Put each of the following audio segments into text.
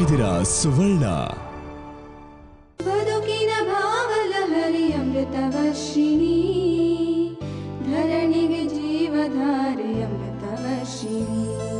ಇದ್ದೀರಾ ಸುವರ್ಣ ಬದುಕಿನ ಭಾವಲಹರಿ ಅಮೃತವರ್ಷಿಣಿ ಧರಣಿಗೆ ಜೀವಧಾರೆ ಅಮೃತವರ್ಷಿಣಿ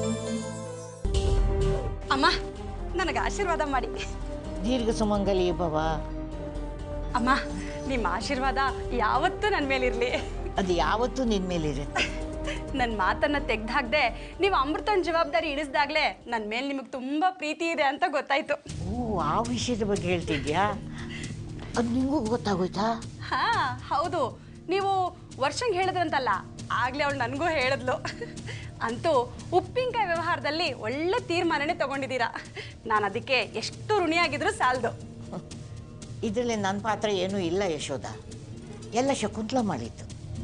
ಅಮ್ಮ ನನಗೆ ಆಶೀರ್ವಾದ ಮಾಡಿ ದೀರ್ಘ ಸುಮಂಗಲಿ ಭವ ಅಮ್ಮ ನಿಮ್ಮ ಆಶೀರ್ವಾದ ಯಾವತ್ತೂ ನನ್ನ ಮೇಲಿರಲಿ ಅದು ಯಾವತ್ತೂ ನಿನ್ ಮೇಲಿರುತ್ತೆ ನನ್ನ ಮಾತನ್ನ ತೆಗ್ದಾಕ್ದೆ ನೀವು ಅಮೃತನ ಜವಾಬ್ದಾರಿ ಇಳಿಸ್ದಾಗ್ಲೇ ನನ್ನ ಮೇಲೆ ನಿಮಗೆ ತುಂಬ ಪ್ರೀತಿ ಇದೆ ಅಂತ ಗೊತ್ತಾಯ್ತು ಓ ಆ ವಿಷಯದ ಬಗ್ಗೆ ಹೇಳ್ತಿದ್ಯಾ ಅದು ನಿಂಗೂ ಗೊತ್ತಾಗೋಯ್ತಾ ಹಾ ಹೌದು ನೀವು ವರ್ಷಂಗೆ ಹೇಳಿದ್ರಂತಲ್ಲ ಆಗ್ಲೇ ಅವಳು ನನಗೂ ಹೇಳಿದ್ಲು ಅಂತೂ ಉಪ್ಪಿನಕಾಯಿ ವ್ಯವಹಾರದಲ್ಲಿ ಒಳ್ಳೆ ತೀರ್ಮಾನನೇ ತಗೊಂಡಿದ್ದೀರಾ ನಾನು ಅದಕ್ಕೆ ಎಷ್ಟು ಋಣಿಯಾಗಿದ್ರು ಸಾಲದು ಇದರಲ್ಲಿ ನನ್ನ ಪಾತ್ರ ಏನೂ ಇಲ್ಲ ಯಶೋದ ಎಲ್ಲ ಶಕುಂತಲ ಮಾಡಿತ್ತು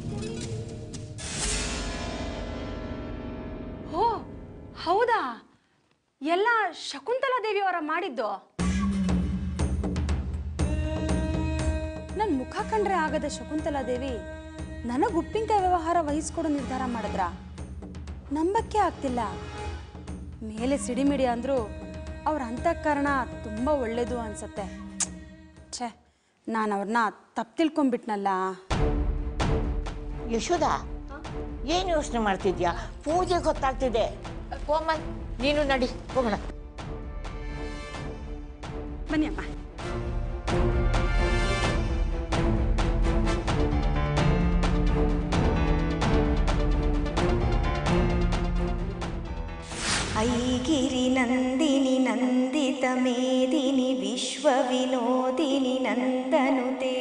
ಓ ಹೌದಾ ಎಲ್ಲ ಶಕುಂತಲಾ ದೇವಿಯವರ ಮಾಡಿದ್ದು ನನ್ನ ಮುಖ ಕಂಡ್ರೆ ಆಗದ ಶಕುಂತಲಾ ದೇವಿ ನನಗೆ ಉಪ್ಪಿನಕಾಯಿ ವ್ಯವಹಾರ ವಹಿಸ್ಕೊಡೋ ನಿರ್ಧಾರ ಮಾಡಿದ್ರ ನಂಬಕ್ಕೆ ಆಗ್ತಿಲ್ಲ ಮೇಲೆ ಸಿಡಿಮಿಡಿ ಅಂದ್ರು ಅವ್ರ ಅಂತಃಕರಣ ತುಂಬ ಒಳ್ಳೇದು ಅನ್ಸತ್ತೆ ಛೇ ನಾನು ಅವ್ರನ್ನ ತಪ್ಪು ತಿಳ್ಕೊಂಬಿಟ್ನಲ್ಲ ಯಶೋದ ಏನು ಯೋಚನೆ ಮಾಡ್ತಿದ್ಯಾ ಪೂಜೆ ಗೊತ್ತಾಗ್ತಿದೆ ಕೋಮಲ್ ನೀನು ನಡಿ ಹೋಗೋಣ ಬನ್ನಿ ಅಮ್ಮ ऐगिरि नन्दिनि नन्दितमेदिनि विश्वविनोदिनि नन्दनुते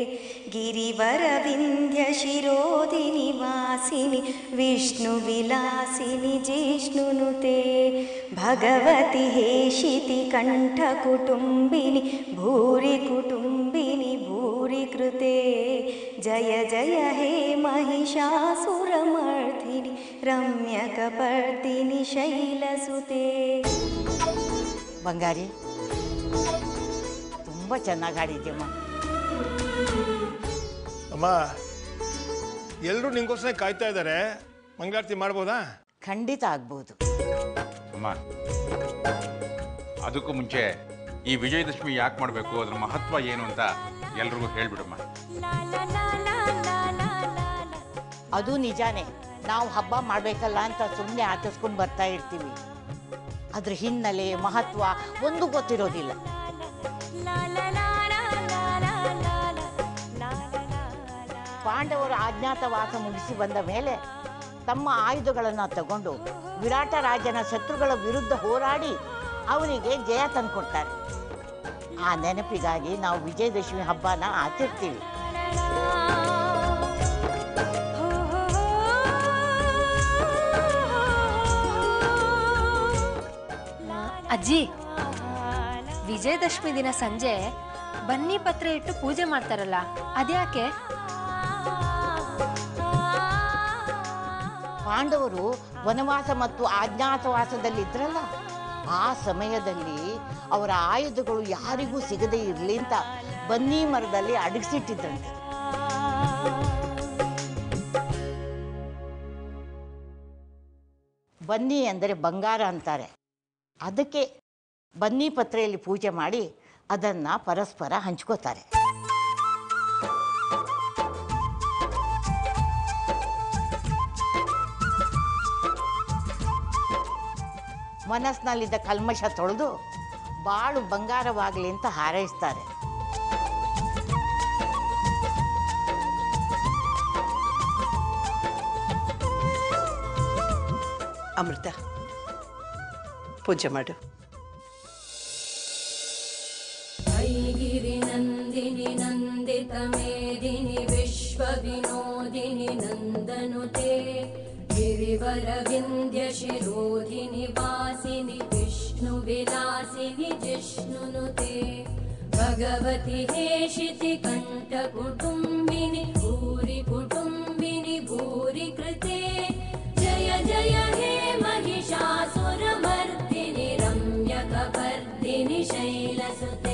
गिरिवरविन्ध्यशिरोदिनि वासिनि विष्णुविलासिनि जिष्णुनुते भगवति हेशिति कण्ठकुटुम्बिनि भूरि कुटुम्बिनि भूरि कृते जय जय हे महिषासुरमर्दिनि रम्यकपर्दिनि शैलसुते ಬಂಗಾರಿ ತುಂಬ ಚೆನ್ನಾಗಿ ಆಡಿದ್ಯಮ್ಮ ಅಮ್ಮ ಎಲ್ಲರೂ ನಿಂಗೋಸ್ಕರ ಕಾಯ್ತಾ ಇದ್ದಾರೆ ಮಂಗಳಾರತಿ ಮಾಡ್ಬೋದಾ ಖಂಡಿತ ಆಗ್ಬೋದು ಅಮ್ಮ ಅದಕ್ಕೂ ಮುಂಚೆ ಈ ವಿಜಯದಶಮಿ ಯಾಕೆ ಮಾಡಬೇಕು ಅದ್ರ ಮಹತ್ವ ಏನು ಅಂತ ಎಲ್ರಿಗೂ ಹೇಳ್ಬಿಡಮ್ಮ ಅದು ನಿಜಾನೇ ನಾವು ಹಬ್ಬ ಮಾಡಬೇಕಲ್ಲ ಅಂತ ಸುಮ್ಮನೆ ಆಚರಿಸ್ಕೊಂಡು ಬರ್ತಾ ಇರ್ತೀವಿ ಅದ್ರ ಹಿನ್ನೆಲೆ ಮಹತ್ವ ಒಂದು ಗೊತ್ತಿರೋದಿಲ್ಲ ಪಾಂಡವರು ಅಜ್ಞಾತವಾಸ ಮುಗಿಸಿ ಬಂದ ಮೇಲೆ ತಮ್ಮ ಆಯುಧಗಳನ್ನು ತಗೊಂಡು ವಿರಾಟ ರಾಜನ ಶತ್ರುಗಳ ವಿರುದ್ಧ ಹೋರಾಡಿ ಅವನಿಗೆ ಜಯ ತಂದುಕೊಡ್ತಾರೆ ಆ ನೆನಪಿಗಾಗಿ ನಾವು ವಿಜಯದಶಮಿ ಹಬ್ಬನ ಆಚರಿಸ್ತೀವಿ ಅಜ್ಜಿ ವಿಜಯದಶಮಿ ದಿನ ಸಂಜೆ ಬನ್ನಿ ಪತ್ರೆ ಇಟ್ಟು ಪೂಜೆ ಮಾಡ್ತಾರಲ್ಲ ಅದ್ಯಾಕೆ ಪಾಂಡವರು ವನವಾಸ ಮತ್ತು ಅಜ್ಞಾತವಾಸದಲ್ಲಿದ್ರಲ್ಲ ಆ ಸಮಯದಲ್ಲಿ ಅವರ ಆಯುಧಗಳು ಯಾರಿಗೂ ಸಿಗದೇ ಇರಲಿ ಅಂತ ಬನ್ನಿ ಮರದಲ್ಲಿ ಅಡಗಿಸಿಟ್ಟಿದ್ರಂತೆ ಬನ್ನಿ ಅಂದರೆ ಬಂಗಾರ ಅಂತಾರೆ ಅದಕ್ಕೆ ಬನ್ನಿ ಪತ್ರೆಯಲ್ಲಿ ಪೂಜೆ ಮಾಡಿ ಅದನ್ನು ಪರಸ್ಪರ ಹಂಚ್ಕೋತಾರೆ ಮನಸ್ಸಿನಲ್ಲಿದ್ದ ಕಲ್ಮಶ ತೊಳೆದು ಬಾಳು ಬಂಗಾರವಾಗಲಿ ಅಂತ ಹಾರೈಸ್ತಾರೆ ಅಮೃತ ಪೂಜೆ ಮಾಡು ऐगिरिनन्दिनि नन्दितमेदिनि विश्वविनोदिनि नन्दनुते गिरिवरविन्द्यशिरोधिनि वासिनि विष्णुविलासिनि जिष्णुनुते भगवति हेशिति कण्ठकुटुम्बिनि भूरि कुटुम्बिनि भूरि कृते जय जय हे महिषासुरमर्दिनि रम्यकपर्दिनि शैलसुते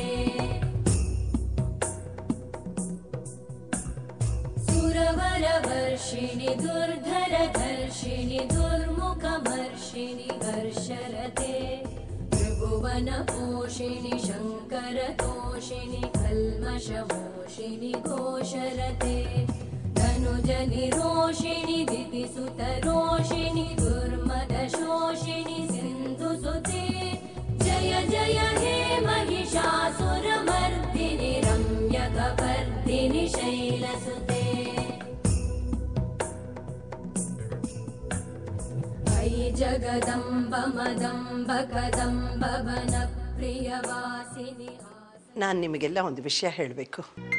सुरवरवर्षिणि दुर्धरधर्षिणि दुर्मुखमर्षिणि हर्षरते भृगु त्रिभुवनपोषिणि शङ्करतोषिणि कल्मषमोषिणि घोषरते धनुजनिरोषिणि दितिसुतरोषिणि दुर्मदशोषिणि सिन्धुसुते जय जय हे महिषासुरमर्दिनि रम्यकपर्दिनि शैलसुते अयि जगदम्ब मदम्ब कदम्ब वनप्रियवासिनि ನಾನು ನಿಮಗೆಲ್ಲ ಒಂದು ವಿಷಯ ಹೇಳಬೇಕು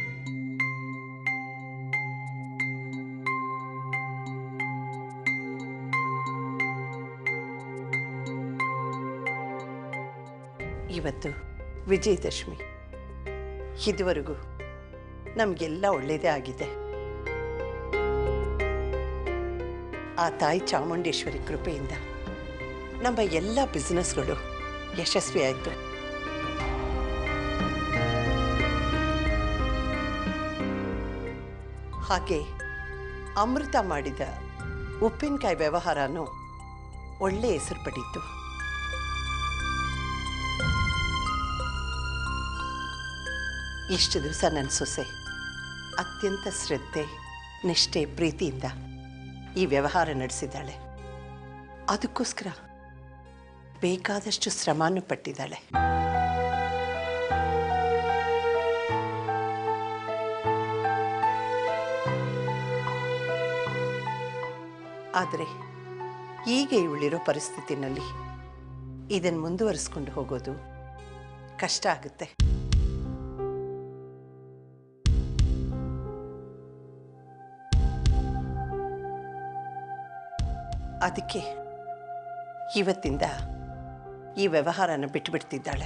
ಇವತ್ತು ವಿಜಯದಶಮಿ ಇದುವರೆಗೂ ನಮಗೆಲ್ಲ ಒಳ್ಳೆಯದೇ ಆಗಿದೆ ಆ ತಾಯಿ ಚಾಮುಂಡೇಶ್ವರಿ ಕೃಪೆಯಿಂದ ನಮ್ಮ ಎಲ್ಲ ಬಿಸ್ನೆಸ್ಗಳು ಯಶಸ್ವಿ ಆಯಿತು ಹಾಗೆ ಅಮೃತ ಮಾಡಿದ ಉಪ್ಪಿನಕಾಯಿ ವ್ಯವಹಾರನೂ ಒಳ್ಳೆ ಹೆಸರು ಪಡೀತು ಇಷ್ಟು ದಿವಸ ನನ್ನ ಸೊಸೆ ಅತ್ಯಂತ ಶ್ರದ್ಧೆ ನಿಷ್ಠೆ ಪ್ರೀತಿಯಿಂದ ಈ ವ್ಯವಹಾರ ನಡೆಸಿದ್ದಾಳೆ ಅದಕ್ಕೋಸ್ಕರ ಬೇಕಾದಷ್ಟು ಶ್ರಮನೂ ಪಟ್ಟಿದ್ದಾಳೆ ಆದರೆ ಈಗ ಇವಳಿರೋ ಪರಿಸ್ಥಿತಿನಲ್ಲಿ ಇದನ್ನು ಮುಂದುವರಿಸ್ಕೊಂಡು ಹೋಗೋದು ಕಷ್ಟ ಆಗುತ್ತೆ ಅದಕ್ಕೆ ಇವತ್ತಿಂದ ಈ ವ್ಯವಹಾರನ ಬಿಟ್ಟುಬಿಡ್ತಿದ್ದಾಳೆ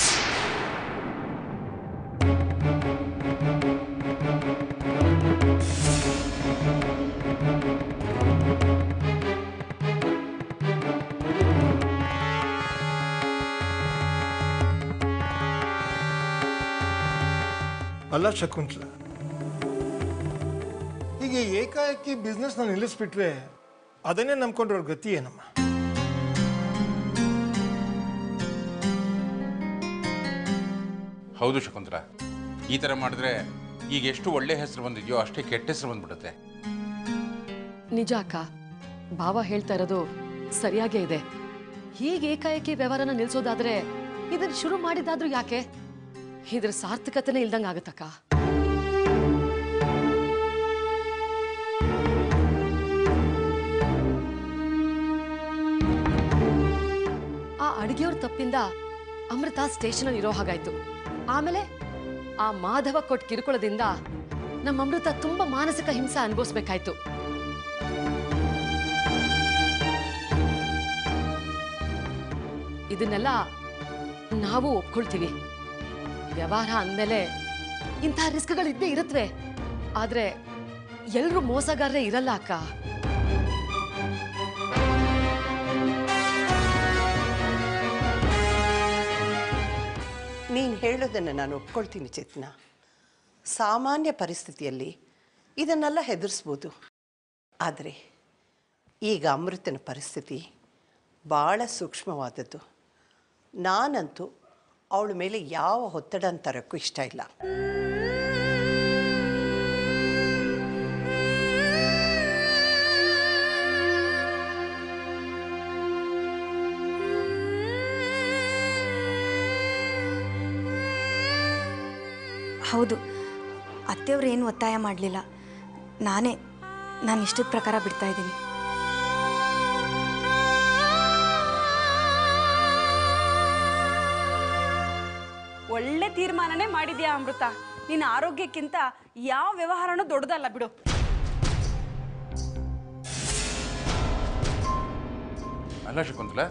ಅಲ್ಲ ಶಕುಂತಲ ಈಗ ಏಕಾಏಕಿ ಬಿಸ್ನೆಸ್ನ ನಿಲ್ಲಿಸ್ಬಿಟ್ರೆ ಅದನ್ನೇ ನಂಬ್ಕೊಂಡ್ರವ್ರ ಗತಿ ಏನಮ್ಮ ಹೌದು ಶಕುಂತಲ ಈ ಥರ ಮಾಡಿದ್ರೆ ಈಗ ಎಷ್ಟು ಒಳ್ಳೆ ಹೆಸರು ಬಂದಿದೆಯೋ ಅಷ್ಟೇ ಕೆಟ್ಟ ಹೆಸರು ಬಂದ್ಬಿಡುತ್ತೆ ನಿಜ ಅಕ್ಕ ಭಾವ ಹೇಳ್ತಾ ಇರೋದು ಸರಿಯಾಗೇ ಇದೆ ಹೀಗೆ ಏಕಾಏಕಿ ವ್ಯವಹಾರನ ನಿಲ್ಸೋದಾದ್ರೆ ಇದನ್ನ ಶುರು ಮಾಡಿದಾದ್ರೂ ಯಾಕೆ ಇದ್ರ ಸಾರ್ಥಕತೆನೇ ಇಲ್ದಂಗ ಆಗತ್ತಕ್ಕ ಆ ಅಡಿಗೆಯವ್ರ ತಪ್ಪಿಂದ ಅಮೃತ ಸ್ಟೇಷನ್ ಇರೋ ಹಾಗಾಯ್ತು ಆಮೇಲೆ ಆ ಮಾಧವ ಕೊಟ್ಟ ಕಿರುಕುಳದಿಂದ ನಮ್ಮ ಅಮೃತ ತುಂಬಾ ಮಾನಸಿಕ ಹಿಂಸೆ ಅನುಭವಿಸ್ಬೇಕಾಯ್ತು ಇದನ್ನೆಲ್ಲ ನಾವು ಒಪ್ಕೊಳ್ತೀವಿ ವ್ಯವಹಾರ ಅಂದಮೇಲೆ ಇಂತಹ ರಿಸ್ಕ್ಗಳು ಇದ್ದೇ ಇರುತ್ತವೆ ಆದ್ರೆ ಎಲ್ರೂ ಮೋಸಗಾರರೇ ಇರಲ್ಲ ಅಕ್ಕ ನೀನು ಹೇಳೋದನ್ನು ನಾನು ಒಪ್ಕೊಳ್ತೀನಿ ಚೇತನ ಸಾಮಾನ್ಯ ಪರಿಸ್ಥಿತಿಯಲ್ಲಿ ಇದನ್ನೆಲ್ಲ ಹೆದರ್ಸ್ಬೋದು ಆದರೆ ಈಗ ಅಮೃತನ ಪರಿಸ್ಥಿತಿ ಭಾಳ ಸೂಕ್ಷ್ಮವಾದದ್ದು ನಾನಂತೂ ಅವಳ ಮೇಲೆ ಯಾವ ಒತ್ತಡ ತರಕ್ಕೂ ಇಷ್ಟ ಇಲ್ಲ ಹೌದು ಅತ್ತೆಯವ್ರು ಏನು ಒತ್ತಾಯ ಮಾಡಲಿಲ್ಲ ನಾನೇ ನಾನು ಇಷ್ಟದ ಪ್ರಕಾರ ಬಿಡ್ತಾ ಇದ್ದೀನಿ ಒಳ್ಳೆ ತೀರ್ಮಾನನೇ ಮಾಡಿದ್ಯಾ ಅಮೃತ ನಿನ್ನ ಆರೋಗ್ಯಕ್ಕಿಂತ ಯಾವ ವ್ಯವಹಾರನೂ ದೊಡ್ಡದಲ್ಲ ಬಿಡು ಅಲ್ಲ ಶಕುಂತಲ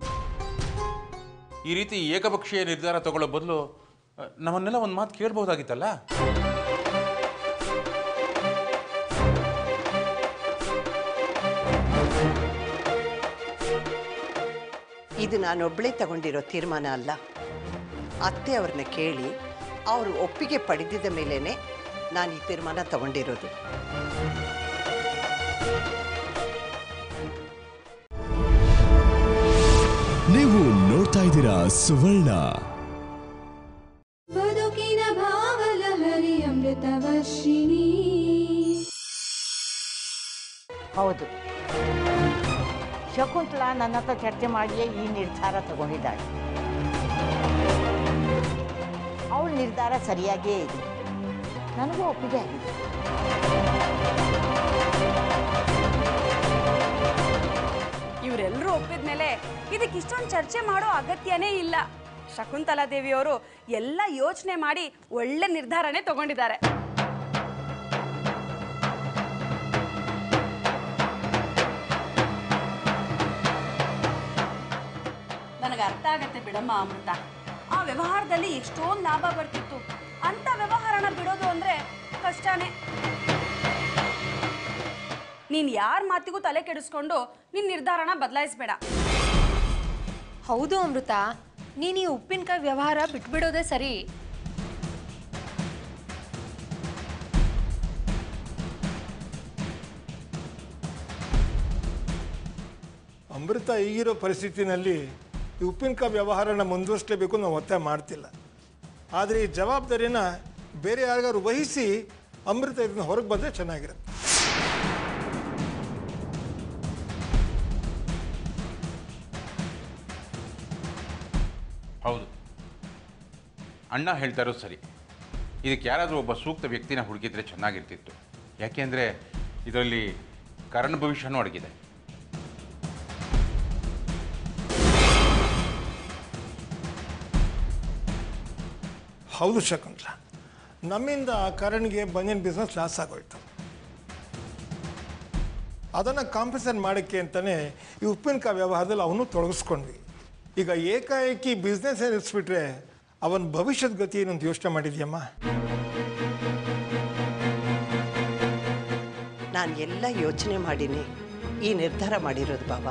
ಈ ರೀತಿ ಏಕಪಕ್ಷೀಯ ನಿರ್ಧಾರ ತಗೊಳ್ಳೋ ಬದಲು ನಮ್ಮನ್ನೆಲ್ಲ ಒಂದು ಮಾತು ಕೇಳ್ಬೋದಾಗಿತ್ತಲ್ಲ ಇದು ನಾನೊಬ್ಬಳೇ ತಗೊಂಡಿರೋ ತೀರ್ಮಾನ ಅಲ್ಲ ಅತ್ತೆ ಅವ್ರನ್ನ ಕೇಳಿ ಅವರು ಒಪ್ಪಿಗೆ ಪಡೆದಿದ್ದ ಮೇಲೇ ನಾನು ಈ ತೀರ್ಮಾನ ತಗೊಂಡಿರೋದು ನೀವು ನೋಡ್ತಾ ಇದ್ದೀರಾ ಸುವರ್ಣ ಬದುಕಿನ ಭಾವಲಹರಿ ಅಮೃತವರ್ಷಿಣಿ ಹೌದು ಶಕುಂತಲಾ ನನ್ನ ಹತ್ರ ಚರ್ಚೆ ಮಾಡಿಯೇ ಈ ನಿರ್ಧಾರ ತಗೊಂಡಿದ್ದಾಳೆ ಅವಳ ನಿರ್ಧಾರ ಸರಿಯಾಗಿಯೇ ಇದೆ ನನಗೂ ಒಪ್ಪಿಗೆ ಆಗಿದೆ ಇವರೆಲ್ಲರೂ ಒಪ್ಪಿದ ಮೇಲೆ ಇದಕ್ಕೆ ಇಷ್ಟೊಂದು ಚರ್ಚೆ ಮಾಡೋ ಅಗತ್ಯನೇ ಇಲ್ಲ ಶಕುಂತಲಾ ದೇವಿಯವರು ಎಲ್ಲ ಯೋಚನೆ ಮಾಡಿ ಒಳ್ಳೆ ನಿರ್ಧಾರನೇ ತಗೊಂಡಿದ್ದಾರೆ ನನಗೆ ಅರ್ಥ ಆಗತ್ತೆ ಬಿಡಮ್ಮ ಅಮೃತ ಆ ವ್ಯವಹಾರದಲ್ಲಿ ಎಷ್ಟೊಂದು ಲಾಭ ಬರ್ತಿತ್ತು ಅಂತ ವ್ಯವಹಾರನ ಬಿಡೋದು ಅಂದ್ರೆ ಕಷ್ಟನೇ ನೀನ್ ಯಾರ ಮಾತಿಗೂ ತಲೆ ಕೆಡಿಸ್ಕೊಂಡು ನಿನ್ ನಿರ್ಧಾರನ ಬದಲಾಯಿಸ್ಬೇಡ ಹೌದು ಅಮೃತ ನೀನು ಈ ಉಪ್ಪಿನಕಾಯಿ ವ್ಯವಹಾರ ಬಿಟ್ಬಿಡೋದೇ ಸರಿ ಅಮೃತ ಈಗಿರೋ ಪರಿಸ್ಥಿತಿನಲ್ಲಿ ಈ ಉಪ್ಪಿನಕಾಯಿ ವ್ಯವಹಾರನ ಮುಂದುವರಿಸಲೇಬೇಕು ನಾವು ಒತ್ತಾಯ ಮಾಡ್ತಿಲ್ಲ ಆದರೆ ಈ ಜವಾಬ್ದಾರಿನ ಬೇರೆ ಯಾರಿಗಾರು ವಹಿಸಿ ಅಮೃತ ಇದನ್ನ ಹೊರಗೆ ಬಂದರೆ ಚೆನ್ನಾಗಿರುತ್ತೆ ಹೌದು ಅಣ್ಣ ಹೇಳ್ತಾ ಇರೋದು ಸರಿ ಇದಕ್ಕೆ ಯಾರಾದರೂ ಒಬ್ಬ ಸೂಕ್ತ ವ್ಯಕ್ತಿನ ಹುಡುಕಿದ್ರೆ ಚೆನ್ನಾಗಿರ್ತಿತ್ತು ಯಾಕೆಂದರೆ ಇದರಲ್ಲಿ ಕರಣ್ ಭವಿಷ್ಯನೂ ಅಡಗಿದೆ ಹೌದು ಶಕುಂತಲ ನಮ್ಮಿಂದ ಕರಣ್ಗೆ ಬನಿಯನ್ ಬಿಸ್ನೆಸ್ ಲಾಸ್ ಆಗೋಯ್ತು ಅದನ್ನು ಕಾಂಪನ್ಸೇಟ್ ಮಾಡೋಕ್ಕೆ ಅಂತಲೇ ಈ ಉಪ್ಪಿನಕಾಯಿ ವ್ಯವಹಾರದಲ್ಲಿ ಅವನು ತೊಡಗಿಸ್ಕೊಂಡ್ವಿ ಈಗ ಏಕಾಏಕಿ ಬಿಸ್ನೆಸ್ ನಿಲ್ಲಿಸ್ಬಿಟ್ರೆ ಅವನ ಭವಿಷ್ಯದ ಗತಿ ಏನು ಅಂತ ಯೋಚನೆ ಮಾಡಿದ್ಯಮ್ಮ ನಾನು ಎಲ್ಲ ಯೋಚನೆ ಮಾಡಿನೇ ಈ ನಿರ್ಧಾರ ಮಾಡಿರೋದು ಬಾಬಾ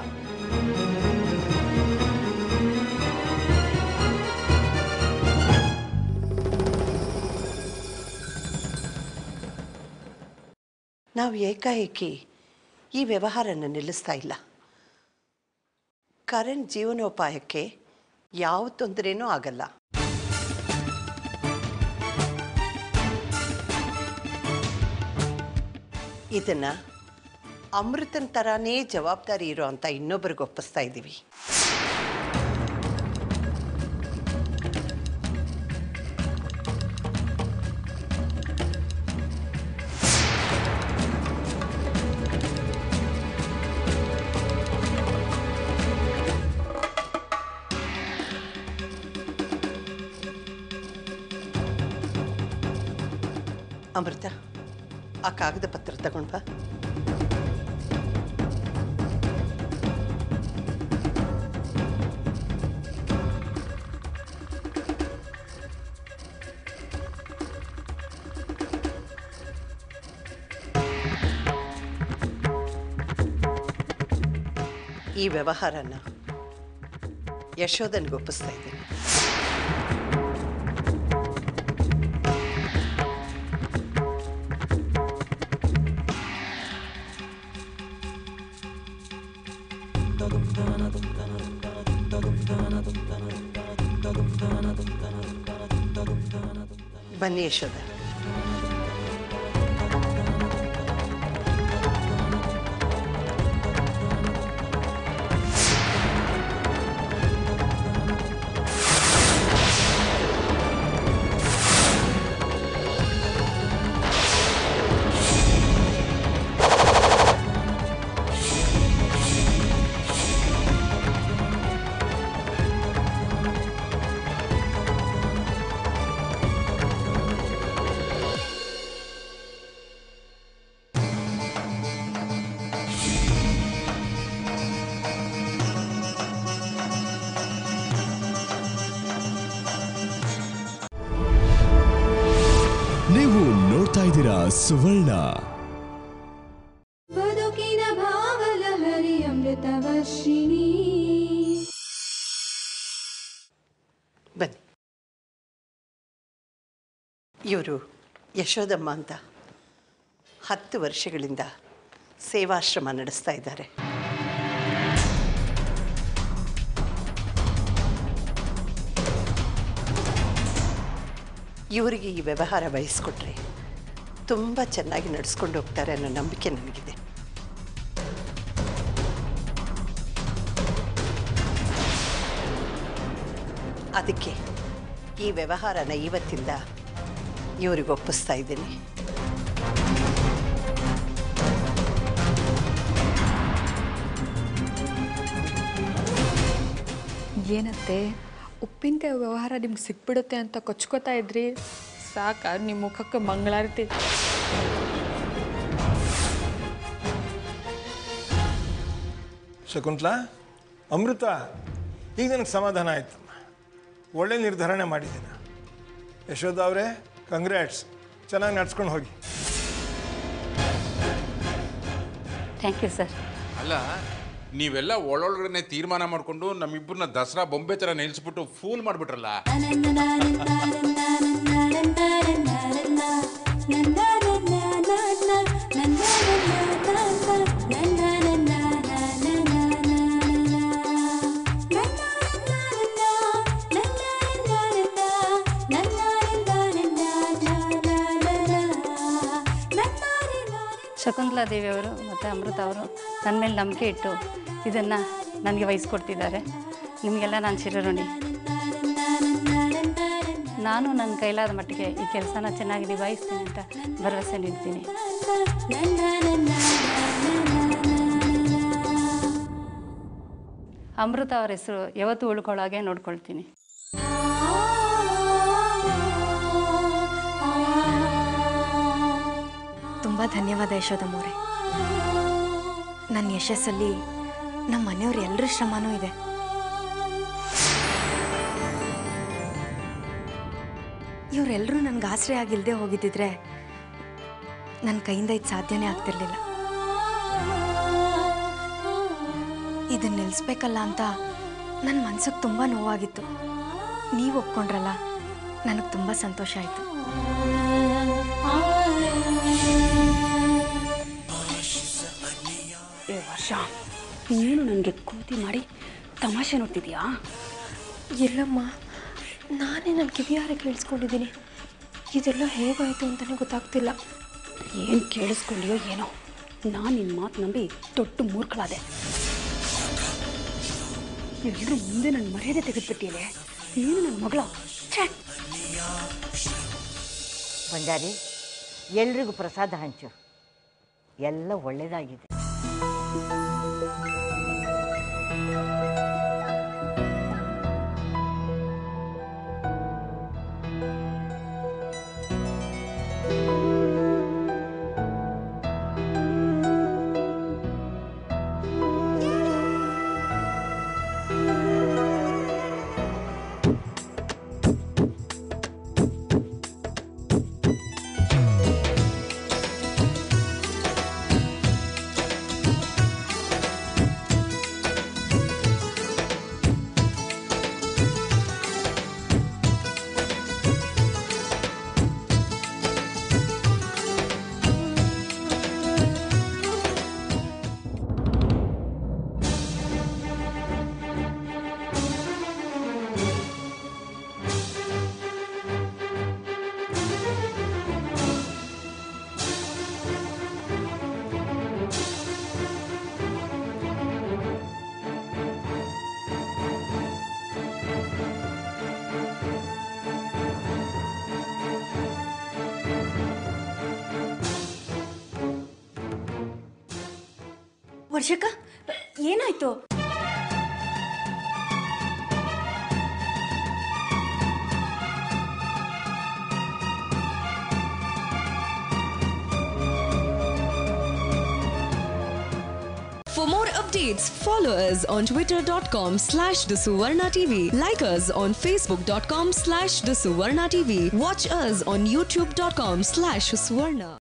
ನಾವು ಏಕಾಏಕಿ ಈ ವ್ಯವಹಾರನ ನಿಲ್ಲಿಸ್ತಾ ಇಲ್ಲ ಕರಣ್ ಜೀವನೋಪಾಯಕ್ಕೆ ಯಾವ ತೊಂದರೆನೂ ಆಗಲ್ಲ ಇದನ್ನ ಅಮೃತನ್ ಥರನೇ ಜವಾಬ್ದಾರಿ ಇರೋ ಅಂತ ಇನ್ನೊಬ್ಬರಿಗೆ ಒಪ್ಪಿಸ್ತಾ ಇದ್ದೀವಿ ಅಮೃತ ಆ ಕಾಗದ ಪತ್ರ ತಗೊಂಡ್ ಬಾ ಈ ವ್ಯವಹಾರನ ಯಶೋಧನ್ಗೆ ಒಪ್ಪಿಸ್ತಾ ಇದ್ದೀನಿ ಬನ್ನಿ ಯಶೋಧ ನೀವು ನೋಡ್ತಾ ಇದ್ದೀರಾ ಸುವರ್ಣ ಬದುಕಿನ ಭಾವಲಹರಿ ಅಮೃತವರ್ಷಿಣಿ ಬನ್ನಿ ಇವರು ಯಶೋದಮ್ಮ ಅಂತ ಹತ್ತು ವರ್ಷಗಳಿಂದ ಸೇವಾಶ್ರಮ ನಡೆಸ್ತಾ ಇದ್ದಾರೆ ಇವರಿಗೆ ಈ ವ್ಯವಹಾರ ವಹಿಸ್ಕೊಟ್ರೆ ತುಂಬ ಚೆನ್ನಾಗಿ ನಡೆಸ್ಕೊಂಡು ಹೋಗ್ತಾರೆ ಅನ್ನೋ ನಂಬಿಕೆ ನನಗಿದೆ ಅದಕ್ಕೆ ಈ ವ್ಯವಹಾರನ ಇವತ್ತಿಂದ ಇವರಿಗೆ ಒಪ್ಪಿಸ್ತಾ ಇದ್ದೀನಿ ಏನತ್ತೆ ಉಪ್ಪಿನಕಾಯಿ ವ್ಯವಹಾರ ನಿಮ್ಗೆ ಸಿಕ್ಬಿಡುತ್ತೆ ಅಂತ ಕೊಚ್ಕೋತಾ ಇದ್ರಿ ಸಾಕ ನಿಮ್ಮ ಮುಖಕ್ಕೆ ಮಂಗಳಾರತಿ ಶಕುಂತ್ಲಾ ಅಮೃತ ಈಗ ನನಗೆ ಸಮಾಧಾನ ಆಯ್ತು ಒಳ್ಳೆ ನಿರ್ಧಾರನೇ ಮಾಡಿದ್ದೀನಿ ಯಶೋಧ ಅವರೇ ಕಂಗ್ರ್ಯಾಟ್ಸ್ ಚೆನ್ನಾಗಿ ನಡ್ಸ್ಕೊಂಡು ಹೋಗಿ ಥ್ಯಾಂಕ್ ಯು ಸರ್ ಅಲ್ಲ ನೀವೆಲ್ಲ ಒಳೊಳಗಡೆ ತೀರ್ಮಾನ ಮಾಡಿಕೊಂಡು ನಮ್ಮಿಬ್ಬರನ್ನ ದಸರಾ ಬೊಂಬೆ ಥರ ನಿಲ್ಲಿಸ್ಬಿಟ್ಟು ಫೂಲ್ ಮಾಡಿಬಿಟ್ರಲ್ಲ ಶಕುಂತಲಾ ದೇವಿಯವರು ಮತ್ತು ಅಮೃತ ಅವರು ನನ್ನ ಮೇಲೆ ನಂಬಿಕೆ ಇಟ್ಟು ಇದನ್ನು ನನಗೆ ವಹಿಸ್ಕೊಡ್ತಿದ್ದಾರೆ ನಿಮಗೆಲ್ಲ ನಾನು ಚಿರಋಣಿ ನಾನು ನನ್ನ ಕೈಲಾದ ಮಟ್ಟಿಗೆ ಈ ಕೆಲಸನ ಚೆನ್ನಾಗಿ ನಿಭಾಯಿಸ್ತೀನಿ ಅಂತ ಭರವಸೆ ನೀಡ್ತೀನಿ ಅಮೃತ ಅವ್ರ ಹೆಸರು ಯಾವತ್ತೂ ಉಳ್ಕೊಳ್ಳೋಗೆ ನೋಡ್ಕೊಳ್ತೀನಿ ತುಂಬ ಧನ್ಯವಾದ ಯಶೋದಮ್ಮವ್ರೆ ನನ್ನ ಯಶಸ್ಸಲ್ಲಿ ನಮ್ಮ ಮನೆಯವ್ರ ಎಲ್ಲರ ಶ್ರಮನೂ ಇದೆ ಇವರೆಲ್ಲರೂ ನನಗೆ ಆಶ್ರಯ ಆಗಿಲ್ಲದೆ ಹೋಗಿದ್ದಿದ್ರೆ ನನ್ನ ಕೈಯಿಂದ ಇದು ಸಾಧ್ಯನೇ ಆಗ್ತಿರ್ಲಿಲ್ಲ ಇದನ್ನ ನಿಲ್ಲಿಸ್ಬೇಕಲ್ಲ ಅಂತ ನನ್ನ ಮನ್ಸಿಗೆ ತುಂಬ ನೋವಾಗಿತ್ತು ನೀವು ಒಪ್ಕೊಂಡ್ರಲ್ಲ ನನಗೆ ತುಂಬ ಸಂತೋಷ ಆಯಿತು ಏ ವರ್ಷ ನೀನು ನನಗೆ ಕೂತಿ ಮಾಡಿ ತಮಾಷೆ ನೋಡ್ತಿದ್ಯಾ ಇಲ್ಲಮ್ಮ ನಾನೇ ನನ್ನ ಕಿವಿಯಾರ ಕೇಳಿಸ್ಕೊಂಡಿದ್ದೀನಿ ಇದೆಲ್ಲ ಹೇಗಾಯಿತು ಅಂತಲೇ ಗೊತ್ತಾಗ್ತಿಲ್ಲ ಏನು ಕೇಳಿಸ್ಕೊಂಡಿಯೋ ಏನೋ ನಾನು ನಿನ್ನ ಮಾತು ನಂಬಿ ದೊಡ್ಡ ಮೂರ್ಖಳಾದೆ ಎಲ್ಲರೂ ಮುಂದೆ ನನ್ನ ಮರ್ಯಾದೆ ತೆಗೆದುಬಿಟ್ಟಿಯಲೆ ನೀನು ನನ್ನ ಮಗಳ ಛೇ ಬಂಜಾರಿ ಎಲ್ರಿಗೂ ಪ್ರಸಾದ ಹಂಚು ಎಲ್ಲ ಒಳ್ಳೆಯದಾಗಿದೆ ವರ್ಷಕ್ಕ ಏನಾಯ್ತು For more updates, follow us on twitter.com slash the Suvarna TV. Like us on facebook.com slash the Suvarna TV. Watch us on youtube.com slash Suvarna.